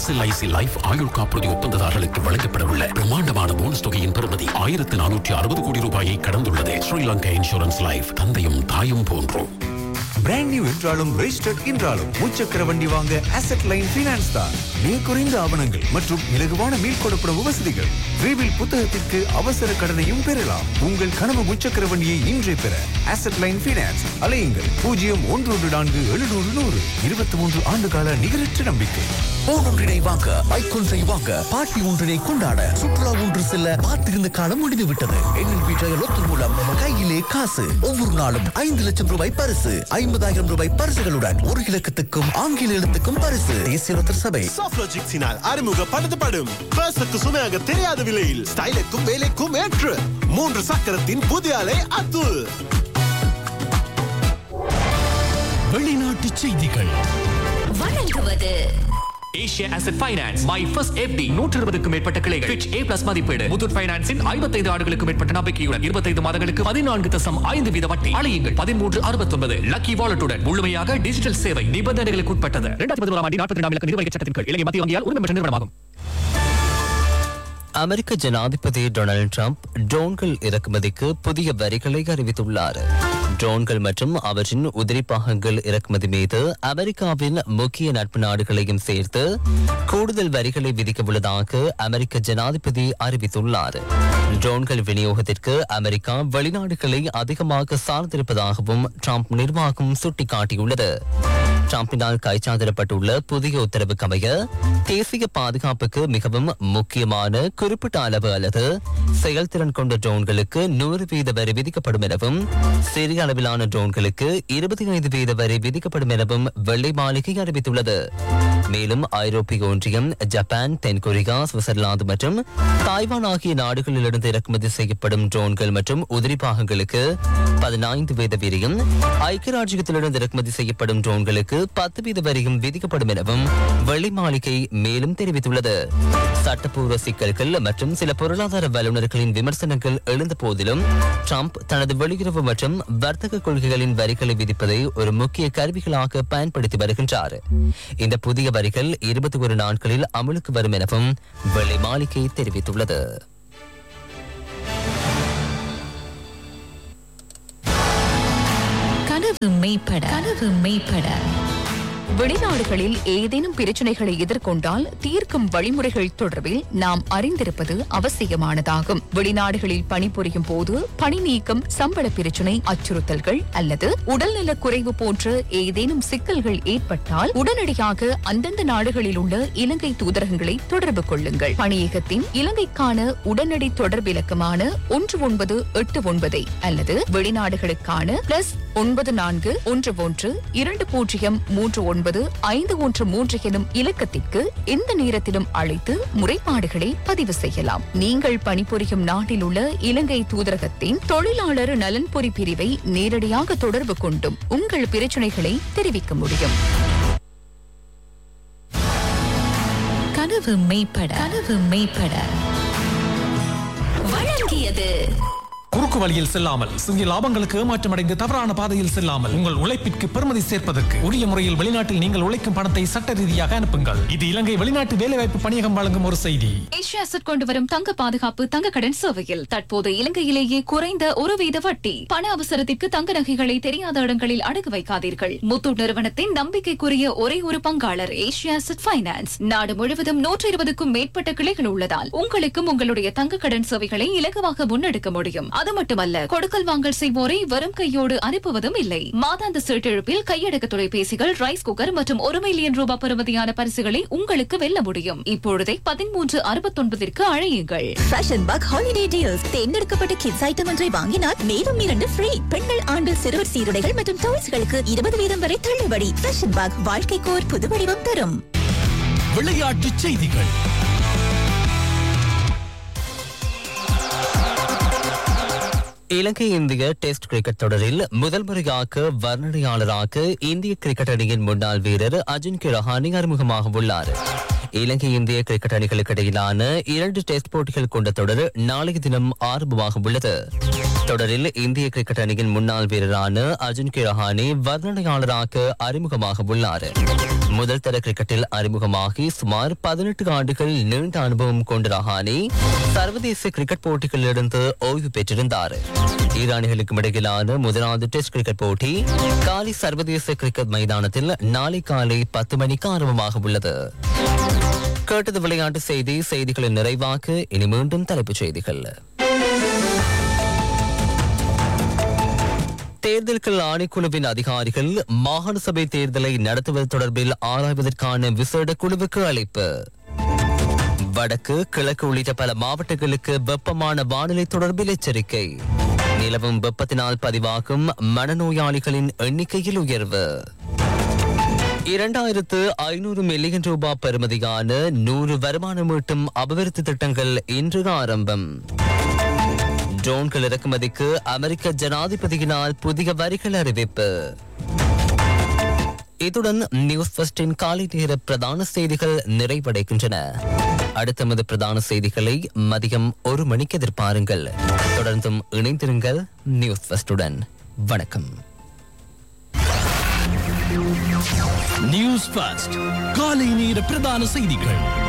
SLIC life ஆயுள் காப்புறுதி ஒப்பந்ததாரர்களுக்கு வழங்கப்படவுள்ள பிரம்மாண்டமான போனஸ் தொகையின் பெறுமதி ஆயிரத்து நானூற்றி அறுபது கோடி ரூபாயை கடந்துள்ளது ஸ்ரீலங்கா இன்சூரன்ஸ் லைஃப் தந்தையும் தாயும் போன்றோம் பிராண்ட் நியூ என்றாலும் ரெஜிஸ்டர்ட் என்றாலும் முச்சக்கர வண்டி வாங்க அசெட் லைன் ஃபைனான்ஸ் தான் மிக குறைந்த ஆவணங்கள் மற்றும் இலகுவான மீள் கொடுப்பனவு வசதிகள் விரைவில் புத்தகத்திற்கு அவசர கடனையும் பெறலாம் உங்கள் கனவு முச்சக்கர வண்டியை இன்றே பெற அசெட் லைன் ஃபைனான்ஸ் அலையுங்கள் பூஜ்ஜியம் ஒன்று ஒன்று நான்கு எழுநூறு நூறு இருபத்தி மூன்று ஆண்டு கால நிகரற்ற நம்பிக்கை போன் ஒன்றினை வாங்க பைக் ஒன்றை வாங்க பார்ட்டி ஒன்றினை கொண்டாட சுற்றுலா ஒன்று செல்ல பார்த்திருந்த காலம் முடிந்து விட்டது என்எல்பி டயர் ஒத்து மூலம் கையிலே காசு ஒவ்வொரு நாளும் ஐந்து லட்சம் ரூபாய் பரிசு ஐம்பதாயிரம் ரூபாய் பரிசுகளுடன் ஒரு இலக்கத்துக்கும் ஆங்கில எழுத்துக்கும் பரிசு தேசிய லத்தர் சபை சாஃப்ட்லாஜிக்ஸினால் அறிமுகப்படுத்தப்படும் பர்சுக்கு சுமையாக தெரியாத விலையில் ஸ்டைலுக்கும் வேலைக்கும் ஏற்று மூன்று சக்கரத்தின் புதிய அலை அத்துல் வெளிநாட்டு செய்திகள் வழங்குவது Asia asset finance my first FD நூற்று இருபதுக்கும் மேற்பட்ட கிளைகள் ஃபிட்ச் ஏ பிளஸ் மதிப்பீடு முத்தூட் ஃபைனான்ஸின் ஐம்பத்தைந்து ஆண்டுகளுக்கும் மேற்பட்ட நம்பிக்கையுடன் இருபத்தைந்து மாதங்களுக்கு பதினான்கு தசம் ஐந்து வீத வட்டி அழையுங்கள் பதிமூன்று அறுபத்தொன்பது லக்கி வாலெட்டுடன் முழுமையாக டிஜிட்டல் சேவை நிபந்தனைகளுக்கு உட்பட்டது இரண்டாயிரத்தி பதினோராம் ஆண்டு நாற்பத்தி ரெண்டாம் இலக்க நிர்வகிக்க சட்டத்தின் கீழ் இலங்கை மத்திய வங்கியால் உரிமை பெற்ற நிறுவனமாகும் அமெரிக்க ஜனாதிபதி டொனால்டு ட்ரம்ப் ட்ரோன்கள் இறக்குமதிக்கு புதிய வரிகளை அறிவித்துள்ளார் ட்ரோன்கள் மற்றும் அவற்றின் உதிரி பாகங்கள் இறக்குமதி மீது அமெரிக்காவின் முக்கிய நட்பு நாடுகளையும் சேர்த்து கூடுதல் வரிகளை விதிக்க உள்ளதாக அமெரிக்க ஜனாதிபதி அறிவித்துள்ளார் ட்ரோன்கள் விநியோகத்திற்கு அமெரிக்கா வெளிநாடுகளை அதிகமாக சார்ந்திருப்பதாகவும் ட்ரம்ப் நிர்வாகம் சுட்டிக்காட்டியுள்ளது ட்ரம்பினால் கைச்சாதிடப்பட்டுள்ள புதிய உத்தரவுக்கு அமைய தேசிய பாதுகாப்புக்கு மிகவும் முக்கியமான குறிப்பிட்ட அளவு அல்லது செயல்திறன் கொண்ட ட்ரோன்களுக்கு நூறு வீத வரி விதிக்கப்படும் எனவும் சிறிய அளவிலான ட்ரோன்களுக்கு இருபத்தி ஐந்து வீத வரி விதிக்கப்படும் எனவும் வெள்ளை மாளிகை அறிவித்துள்ளது மேலும் ஐரோப்பிய ஒன்றியம் ஜப்பான் தென்கொரியா சுவிட்சர்லாந்து மற்றும் தாய்வான் ஆகிய நாடுகளிலிருந்து இறக்குமதி செய்யப்படும் ட்ரோன்கள் மற்றும் உதிரி பாகங்களுக்கு பதினைந்து வீத வரியும் ஐக்கிய ராஜ்யத்திலிருந்து இறக்குமதி செய்யப்படும் ட்ரோன்களுக்கு பத்து வீத வரியும் விதிக்கப்படும் எனவும் வெள்ளை மாளிகை மேலும் தெரிவித்துள்ளது சட்டப்பூர்வ சிக்கல்கள் மற்றும் சில பொருளாதார வல்லுநர்களின் விமர்சனங்கள் எழுந்த போதிலும் ட்ரம்ப் தனது வெளியுறவு மற்றும் வர்த்தக கொள்கைகளின் வரிகளை விதிப்பதை ஒரு முக்கிய கருவிகளாக பயன்படுத்தி வருகின்றார் இந்த புதிய வரிகள் இருபத்தி ஒரு நாட்களில் அமலுக்கு வரும் எனவும் வெள்ளை மாளிகை தெரிவித்துள்ளது கனவு மெய்ப்பட கனவு மெய்ப்பட வெளிநாடுகளில் ஏதேனும் பிரச்சனைகளை எதிர்கொண்டால் தீர்க்கும் வழிமுறைகள் தொடர்பில் நாம் அறிந்திருப்பது அவசியமானதாகும் வெளிநாடுகளில் பணிபுரியும் போது பணி நீக்கம் சம்பள பிரச்சினை அச்சுறுத்தல்கள் அல்லது உடல்நல குறைவு போன்ற ஏதேனும் சிக்கல்கள் ஏற்பட்டால் உடனடியாக அந்தந்த நாடுகளில் உள்ள இலங்கை தூதரகங்களை தொடர்பு கொள்ளுங்கள் பணியகத்தின் இலங்கைக்கான உடனடி தொடர்பு இலக்கமான ஒன்று ஒன்பது எட்டு ஒன்பதை அல்லது வெளிநாடுகளுக்கான பிளஸ் ஒன்பது நான்கு ஒன்று ஒன்று இரண்டு பூஜ்ஜியம் மூன்று ஒன்பது ஐந்து ஒன்று மூன்று எனும் இலக்கத்திற்கு எந்த நேரத்திலும் அழைத்து முறைப்பாடுகளை பதிவு செய்யலாம் நீங்கள் பணிபுரியும் நாட்டில் உள்ள இலங்கை தூதரகத்தின் தொழிலாளர் நலன்பொறி பிரிவை நேரடியாக தொடர்பு கொண்டும் உங்கள் பிரச்சனைகளை தெரிவிக்க முடியும் கனவு மெய்ப்பட கனவு மெய்ப்பட வழங்கியது குறுக்கு வழியில் செல்லாமல் சிறிய லாபங்களுக்கு ஏமாற்றமடைந்து தவறான பாதையில் செல்லாமல் உங்கள் உழைப்பிற்கு பெருமதி சேர்ப்பதற்கு உரிய முறையில் வெளிநாட்டில் நீங்கள் உழைக்கும் பணத்தை சட்ட ரீதியாக அனுப்புங்கள் இது இலங்கை வெளிநாட்டு வேலைவாய்ப்பு பணியகம் வழங்கும் ஒரு செய்தி ஏஷியா அசட் கொண்டு வரும் தங்க பாதுகாப்பு தங்க கடன் சேவையில் தற்போது இலங்கையிலேயே குறைந்த ஒரு வீத வட்டி பண அவசரத்திற்கு தங்க நகைகளை தெரியாத இடங்களில் அடகு வைக்காதீர்கள் முத்தூட் நிறுவனத்தின் நம்பிக்கைக்குரிய ஒரே ஒரு பங்காளர் ஏஷியா அசட் பைனான்ஸ் நாடு முழுவதும் நூற்றி இருபதுக்கும் மேற்பட்ட கிளைகள் உள்ளதால் உங்களுக்கும் உங்களுடைய தங்க கடன் சேவைகளை இலகுவாக முன்னெடுக்க முடியும் அது மட்டுமல்ல கொடுக்கல் வாங்கல் செய்வோரை வரும் கையோடு அனுப்புவதும் இல்லை மாதாந்த சீட்டெழுப்பில் கையடக்க தொலைபேசிகள் ரைஸ் குக்கர் மற்றும் ஒரு மில்லியன் ரூபாய் பெறுமதியான பரிசுகளை உங்களுக்கு வெல்ல முடியும் இப்பொழுதே பதிமூன்று அறுபத்தொன்பதிற்கு அழையுங்கள் ஃபேஷன் பக் ஹாலிடே டீல்ஸ் தேர்ந்தெடுக்கப்பட்ட கிட்ஸ் ஐட்டம் ஒன்றை வாங்கினால் மேலும் இரண்டு ஃப்ரீ பெண்கள் ஆண்கள் சிறுவர் சீருடைகள் மற்றும் டாய்ஸ்களுக்கு இருபது வீதம் வரை தள்ளுபடி ஃபேஷன் பக் வாழ்க்கைக்கு ஒரு புது வடிவம் தரும் விளையாட்டு செய்திகள் இலங்கை இந்திய டெஸ்ட் கிரிக்கெட் தொடரில் முதல் முறையாக வர்ணனையாளராக இந்திய கிரிக்கெட் அணியின் முன்னாள் வீரர் அஜின்கே ரஹானி அறிமுகமாக உள்ளார் இலங்கை இந்திய கிரிக்கெட் அணிகளுக்கு இடையிலான இரண்டு டெஸ்ட் போட்டிகள் கொண்ட தொடர் நாளைய தினம் ஆரம்பமாக உள்ளது தொடரில் இந்திய கிரிக்கெட் அணியின் முன்னாள் வீரரான அஜின்கே ரஹானே வர்ணனையாளராக அறிமுகமாக உள்ளார் முதல் தர கிரிக்கெட்டில் அறிமுகமாகி சுமார் பதினெட்டு ஆண்டுகள் நீண்ட அனுபவம் கொண்ட ரஹானே சர்வதேச கிரிக்கெட் போட்டிகளிலிருந்து ஓய்வு பெற்றிருந்தார் ஈரானிகளுக்கும் இடையிலான முதலாவது டெஸ்ட் கிரிக்கெட் போட்டி காலி சர்வதேச கிரிக்கெட் மைதானத்தில் நாளை காலை பத்து மணிக்கு ஆரம்பமாக உள்ளது கேட்டது விளையாட்டு செய்தி செய்திகளின் நிறைவாக இனி மீண்டும் தலைப்புச் செய்திகள் தேர்தல்கள் ஆணைக்குழுவின் அதிகாரிகள் மாகாண சபை தேர்தலை நடத்துவது தொடர்பில் ஆராய்வதற்கான விசேட குழுவுக்கு அழைப்பு வடக்கு கிழக்கு உள்ளிட்ட பல மாவட்டங்களுக்கு வெப்பமான வானிலை தொடர்பில் எச்சரிக்கை நிலவும் வெப்பத்தினால் பதிவாகும் மனநோயாளிகளின் எண்ணிக்கையில் உயர்வு இரண்டாயிரத்து ஐநூறு மில்லியன் ரூபாய் பெறுமதியான நூறு வருமானம் ஈட்டும் அபிவிருத்தி திட்டங்கள் இன்று ஆரம்பம் ட்ரோன்கள் இறக்குமதிக்கு அமெரிக்க ஜனாதிபதியினால் புதிய வரிகள் அறிவிப்பு இத்துடன் நியூஸ் ஃபர்ஸ்டின் காலை நேர பிரதான செய்திகள் நிறைவடைகின்றன அடுத்தமது பிரதான செய்திகளை மதியம் ஒரு மணிக்கு எதிர்பாருங்கள் தொடர்ந்தும் இணைந்திருங்கள் நியூஸ் ஃபர்ஸ்டுடன் வணக்கம் நியூஸ் ஃபர்ஸ்ட் காலை நேர பிரதான செய்திகள்